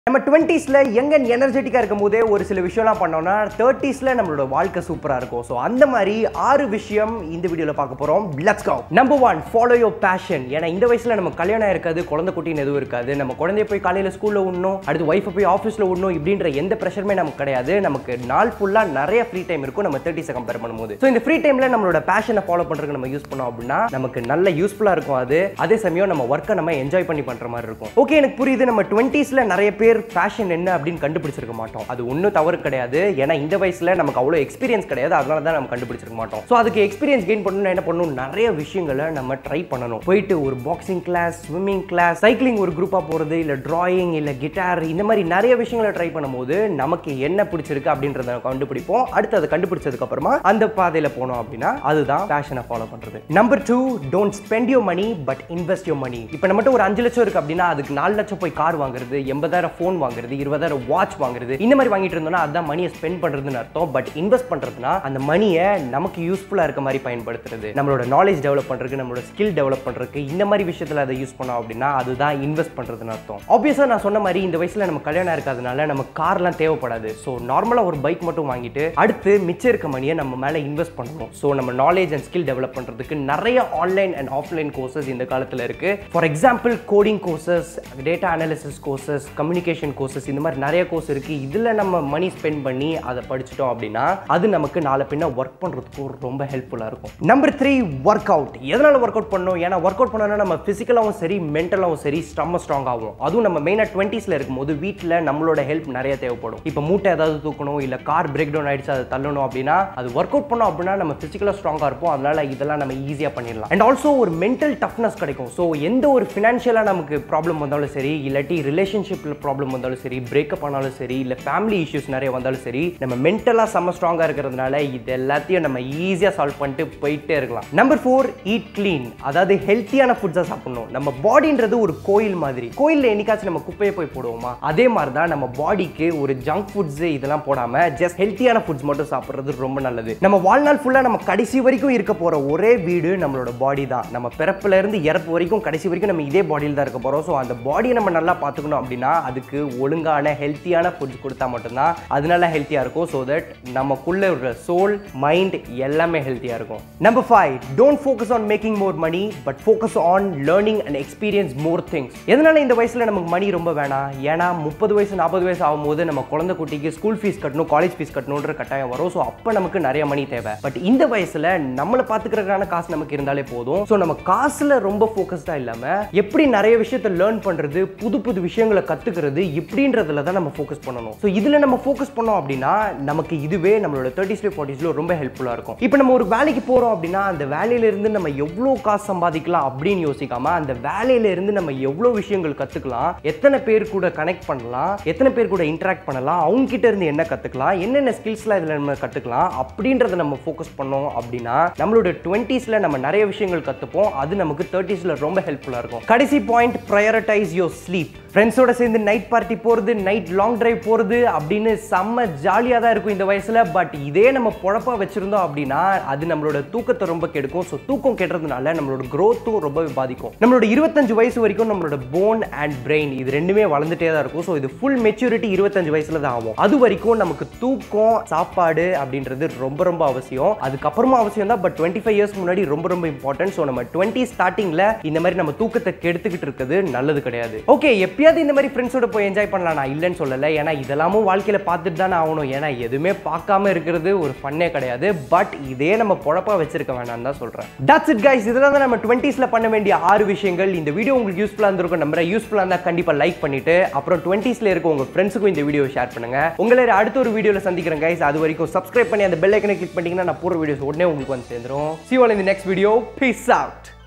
நம்ம டுவெண்ட்டீஸில் young and எனர்ஜெட்டிக்காக இருக்கும் போதே ஒரு சில விஷயம்லாம் பண்ணோம்னா தேர்ட்டிஸில் நம்மளோட வாழ்க்கை சூப்பராக இருக்கும் ஸோ அந்த மாதிரி ஆறு விஷயம் இந்த வீடியோவில் பார்க்க போகிறோம் let's go number one follow your passion ஏன்னா இந்த வயசில் நம்ம கல்யாணம் இருக்காது குழந்தை குட்டின்னு எதுவும் இருக்காது நம்ம குழந்தைய போய் காலையில் ஸ்கூலில் விடணும் அடுத்து ஒய்ஃபை போய் ஆஃபீஸில் விடணும் இப்படின்ற எந்த ப்ரெஷருமே நமக்கு கிடையாது நமக்கு நாள் ஃபுல்லாக நிறைய ஃப்ரீ டைம் இருக்கும் நம்ம தேர்ட்டிஸை கம்பேர் பண்ணும்போது ஸோ இந்த ஃப்ரீ டைமில் நம்மளோட பேஷனை ஃபாலோ பண்ணுறதுக்கு நம்ம யூஸ் பண்ணோம் அப்படின்னா நமக்கு நல்ல யூஸ்ஃபுல்லாக இருக்கும் அது அதே சமயம் நம்ம ஒர்க்கை நம்ம என்ஜாய் பண்ணி பண்ணுற மாதிரி இருக்கும் ஓகே எனக்கு புரியுது நம்ம டுவெண்ட்டீஸில் நிறைய பேர் ஃபேஷன் என்ன அப்படின்னு கண்டுபிடிச்சிருக்க மாட்டோம் அது ஒன்றும் தவறு கிடையாது ஏன்னா இந்த வயசில் நமக்கு அவ்வளோ எக்ஸ்பீரியன்ஸ் கிடையாது அதனால தான் நம்ம கண்டுபிடிச்சிருக்க மாட்டோம் ஸோ அதுக்கு எக்ஸ்பீரியன்ஸ் கெயின் பண்ணணும்னா என்ன பண்ணணும் நிறைய விஷயங்களை நம்ம ட்ரை பண்ணணும் போயிட்டு ஒரு boxing class swimming class cycling ஒரு குரூப்பாக போகிறது இல்லை டிராயிங் இல்லை கிட்டார் இந்த மாதிரி நிறைய விஷயங்களை ட்ரை பண்ணும்போது நமக்கு என்ன பிடிச்சிருக்கு அப்படின்றத கண்டுபிடிப்போம் அடுத்து அதை கண்டுபிடிச்சதுக்கு அப்புறமா அந்த பாதையில் போனோம் அப்படின்னா அதுதான் பேஷனை ஃபாலோ பண்ணுறது number two don't spend your money but invest your money இப்போ நம்மகிட்ட ஒரு அஞ்சு லட்சம் இருக்கு அப்படின்னா அதுக்கு நாலு லட்சம் போய் கார் வாங்குறது எண்பதாயிரம் ஃபோன் வாங்குறது இருபதாயிரம் வாட்ச் வாங்குறது இந்த மாதிரி வாங்கிட்டு இருந்தோம்னா அதுதான் மணியை ஸ்பெண்ட் பண்றதுன்னு அர்த்தம் பட் இன்வெஸ்ட் பண்றதுனா அந்த மணியை நமக்கு யூஸ்ஃபுல்லா இருக்க மாதிரி பயன்படுத்துறது நம்மளோட நாலேஜ் டெவலப் பண்றதுக்கு நம்மளோட ஸ்கில் டெவலப் பண்றதுக்கு இந்த மாதிரி விஷயத்துல அதை யூஸ் பண்ணோம் அப்படின்னா அதுதான் இன்வெஸ்ட் பண்றதுன்னு அர்த்தம் ஆப்வியஸா நான் சொன்ன மாதிரி இந்த வயசுல நம்ம கல்யாணம் இருக்காதனால நம்ம கார்லாம் தேவைப்படாது ஸோ நார்மலா ஒரு பைக் மட்டும் வாங்கிட்டு அடுத்து மிச்சம் இருக்க மணியை நம்ம மேல இன்வெஸ்ட் பண்ணணும் ஸோ நம்ம நாலேஜ் அண்ட் ஸ்கில் டெவலப் பண்றதுக்கு நிறைய ஆன்லைன் அண்ட் ஆஃப்லைன் கோர்சஸ் இந்த காலத்துல இருக்கு for example coding courses data analysis courses communication courses இந்த மாதிரி நிறைய கோர்ஸ் இருக்கு இதுல நம்ம மணி ஸ்பெண்ட் பண்ணி அதை படிச்சிட்டோம் அப்படின்னா அது நமக்கு நாளை பின்ன ஒர்க் பண்றதுக்கு ரொம்ப ஹெல்ப்ஃபுல்லா இருக்கும் நம்பர் த்ரீ ஒர்க் அவுட் எதனால ஒர்க் அவுட் பண்ணணும் ஏன்னா ஒர்க் அவுட் பண்ணோம்னா நம்ம பிசிக்கலாகவும் சரி மென்டலாகவும் சரி ஸ்டம்ம ஸ்ட்ராங் ஆகும் அதுவும் நம்ம மெயினாக டுவெண்ட்டீஸில் இருக்கும்போது வீட்டில் நம்மளோட ஹெல்ப் நிறைய தேவைப்படும் இப்போ மூட்டை ஏதாவது தூக்கணும் இல்லை கார் பிரேக் டவுன் ஆயிடுச்சு அதை தள்ளணும் அப்படின்னா அது ஒர்க் அவுட் பண்ணோம் அப்படின்னா நம்ம ஃபிசிக்கலாக ஸ்ட்ராங்காக இருப்போம் அதனால இதெல்லாம் நம்ம ஈஸியாக பண்ணிடலாம் அண்ட் ஆல்சோ ஒரு மென்டல் டஃப்னஸ் கிடைக்கும் ஸோ எந்த ஒரு ஃபினான்ஷியலாக நமக்கு ப்ராப்ளம் வந்தாலும் சரி இல்லாட்டி ரிலேஷன்ஷிப்பில் ப்ராப்ளம் வந்தாலும் சரி பிரேக்கப் ஆனாலும் சரி இல்லை ஃபேமிலி இஷ்யூஸ் நிறைய வந்தாலும் சரி நம்ம மென்டலாக செம்ம ஸ்ட்ராங்காக இருக்கிறதுனால இது எல்லாத்தையும் நம்ம ஈஸியாக சால்வ் பண்ணிட்டு போயிட்டே இருக்கலாம் நம்பர் ஃபோர் ஈட் க்ளீன் அதாவது ஹெல்த்தியான ஃபுட்ஸாக சாப்பிடணும் நம்ம பாடின்றது ஒரு கோயில் மாதிரி கோயிலில் என்னைக்காச்சும் நம்ம குப்பையை போய் போடுவோமா அதே மாதிரி தான் நம்ம பாடிக்கு ஒரு ஜங்க் ஃபுட்ஸ் இதெல்லாம் போடாம ஜஸ்ட் ஹெல்த்தியான ஃபுட்ஸ் மட்டும் சாப்பிட்றது ரொம்ப நல்லது நம்ம வாழ்நாள் ஃபுல்லாக நம்ம கடைசி வரைக்கும் இருக்க போகிற ஒரே வீடு நம்மளோட பாடி தான் நம்ம பிறப்புல இருந்து இறப்பு வரைக்கும் கடைசி வரைக்கும் நம்ம இதே பாடியில் தான் இருக்க போகிறோம் ஸோ அந்த பாடியை நம்ம நல்லா பார்த்துக்கணும் அப்படின்னா அதுக்கு ஒழுங்கான ஹெல்த்தியான ஃபுட்ஸ் கொடுத்தா மட்டும்தான் அது நல்லா ஹெல்த்தியாக இருக்கும் ஸோ தட் நமக்குள்ள இருக்கிற சோல் மைண்ட் எல்லாமே ஹெல்த்தியாக இருக்கும் number five don't focus on making more money but focus on learning and experience more things எதனால இந்த வயசில் நமக்கு மணி ரொம்ப வேணாம் ஏன்னா முப்பது வயசு நாற்பது வயசு ஆகும்போது நம்ம குழந்தை குட்டிக்கு ஸ்கூல் ஃபீஸ் கட்டணும் காலேஜ் ஃபீஸ் கட்டணுன்ற கட்டாயம் வரும் ஸோ அப்போ நமக்கு நிறைய மணி தேவை பட் இந்த வயசில் நம்மளை பார்த்துக்கிறதுக்கான காசு நமக்கு இருந்தாலே போதும் ஸோ நம்ம காசில் ரொம்ப ஃபோக்கஸ்டாக இல்லாமல் எப்படி நிறைய விஷயத்தை லேர்ன் பண்ணுறது புது புது விஷயங்களை கற்றுக்கிறது இப்படின்றதுல தான் நம்ம ஃபோக்கஸ் பண்ணணும் ஸோ இதில் நம்ம ஃபோக்கஸ் பண்ணோம் அப்படின்னா நமக்கு இதுவே நம்மளோட தேர்ட்டிஸ்ல ஃபார்ட்டிஸ்ல ரொம்ப ஹெல்ப்ஃபுல்லாக இருக்கும் இப்போ நம்ம ஒரு வேலைக்கு போகிறோம் அப்படின்னா அந்த வேலையிலேருந்து நம்ம எவ்வளோ காசு சம்பாதிக்கலாம் அப்படின்னு யோசிக்காம அந்த வேலையிலேருந்து நம்ம எவ்வளோ விஷயங்கள் கற்றுக்கலாம் எத்தனை பேர் கூட கனெக்ட் பண்ணலாம் எத்தனை பேர் கூட இன்ட்ராக்ட் பண்ணலாம் அவங்க கிட்ட இருந்து என்ன கற்றுக்கலாம் என்னென்ன ஸ்கில்ஸ்லாம் இதில் நம்ம கற்றுக்கலாம் அப்படின்றத நம்ம ஃபோக்கஸ் பண்ணோம் அப்படின்னா நம்மளோட டுவெண்ட்டீஸில் நம்ம நிறைய விஷயங்கள் கற்றுப்போம் அது நமக்கு தேர்ட்டிஸில் ரொம்ப ஹெல்ப்ஃபுல்லாக இருக்கும் கடைசி பாயிண்ட் ப்ரையாரிட்டைஸ் யோர் ஸ்லீப் ஃப்ரெண்ட்ஸோட சேர்ந்து நைட் பார்ட்டி போகிறது நைட் லாங் டிரைவ் போகிறது அப்படின்னு செம்ம ஜாலியாக தான் இருக்கும் இந்த வயசில் பட் இதே நம்ம பொழப்பா வச்சுருந்தோம் அப்படின்னா அது நம்மளோட தூக்கத்தை ரொம்ப கெடுக்கும் ஸோ தூக்கம் கெடுறதுனால நம்மளோட க்ரோத்தும் ரொம்ப பாதிக்கும் நம்மளோட இருபத்தஞ்சு வயசு வரைக்கும் நம்மளோட போன் அண்ட் பிரெயின் இது ரெண்டுமே வளர்ந்துட்டே தான் இருக்கும் ஸோ இது ஃபுல் மெச்சூரிட்டி இருபத்தஞ்சு வயசுல தான் ஆகும் அது வரைக்கும் நமக்கு தூக்கம் சாப்பாடு அப்படின்றது ரொம்ப ரொம்ப அவசியம் அதுக்கப்புறமா அவசியம் தான் பட் டுவெண்ட்டி ஃபைவ் இயர்ஸ் முன்னாடி ரொம்ப ரொம்ப இம்பார்ட்டன்ட் ஸோ நம்ம டுவெண்ட்டி ஸ்டார்டிங்கில் இந்த மாதிரி நம்ம தூக்கத்தை கெடுத்துக்கிட்டு இருக்கிறது நல்லது கிடையாது ஓகே எப்பயாவது இந்த மாதிரி ஃப்ரெண்ட்ஸோட போய் என்ஜாய் பண்ணலாம் நான் இல்லைன்னு சொல்லலை ஏன்னா இதெல்லாமும் வாழ்க்கையில் பார்த்துட்டு தானே ஆகணும் ஏன்னா எதுவுமே பார்க்காம இருக்கிறது ஒரு ஃபன்னே கிடையாது பட் இதே நம்ம பொழப்பா வச்சிருக்க வேணாம் தான் சொல்கிறேன் தட்ஸ் இட் கைஸ் இதெல்லாம் தான் நம்ம டுவெண்ட்டீஸில் பண்ண வேண்டிய ஆறு விஷயங்கள் இந்த வீடியோ உங்களுக்கு யூஸ்ஃபுல்லாக இருந்திருக்கும் நம்புறேன் யூஸ்ஃபுல்லாக இருந்தால் கண்டிப்பாக லைக் பண்ணிட்டு அப்புறம் டுவெண்ட்டீஸில் இருக்க உங்கள் ஃப்ரெண்ட்ஸுக்கும் இந்த வீடியோ ஷேர் பண்ணுங்க உங்களை அடுத்த ஒரு வீடியோவில் சந்திக்கிறேன் கைஸ் அது வரைக்கும் சப்ஸ்கிரைப் பண்ணி அந்த பெல் ஐக்கனை கிளிக் பண்ணிட்டீங்கன்னா நான் போகிற வீடியோஸ் உடனே உங்களுக்கு வந்து சேர்ந்துரும் சி ஆல் இந்த நெக்ஸ்ட் வீடியோ பீஸ் அவுட்